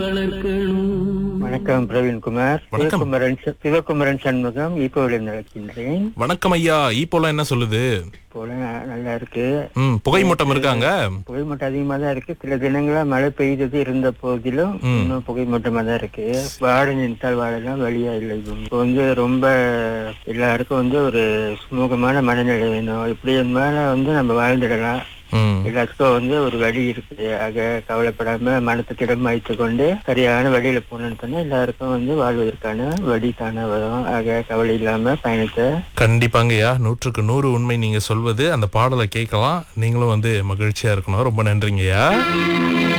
வணக்கம் பிரவீன்குமார் வணக்கம். சிவகுமரன் ச- சிவகுமரன் சண்முகம் ஈப்போவில் நடக்கின்றேன் வணக்கம் ஐயா ஈப்போலாம் என்ன சொல்லுது போல ந- நல்லா இருக்கு ம் புகை மூட்டம் இருக்காங்க புகை மூட்டம் அதிகமா தான் இருக்கு சில தினங்களா மழை பெய்தது இருந்த போதிலும் இன்னும் புகை மூட்டமா தான் இருக்கு வாழ நினைத்தால் வாழலாம் வழியா இல்லை இப்போ வந்து ரொம்ப எல்லாருக்கும் வந்து ஒரு சுமூகமான மனநிலை வேணும் இப்படி மேல வந்து நம்ம வாழ்ந்துடலாம் ம் எல்லாத்துக்கும் வந்து ஒரு வழி இருக்கு ஆக கவலைப்படாம மனத்தை திடம் வைத்து கொண்டு சரியான வழியில போனோம்னு சொன்னா எல்லாருக்கும் வந்து வாழ்வதற்கான வழி தானே வரும் ஆக கவலை இல்லாம பயணத்தை கண்டிப்பாங்கய்யா நூற்றுக்கு நூறு உண்மை நீங்க சொல்வது அந்த பாடலை கேட்கலாம் நீங்களும் வந்து மகிழ்ச்சியா இருக்கணும் ரொம்ப நன்றிங்கய்யா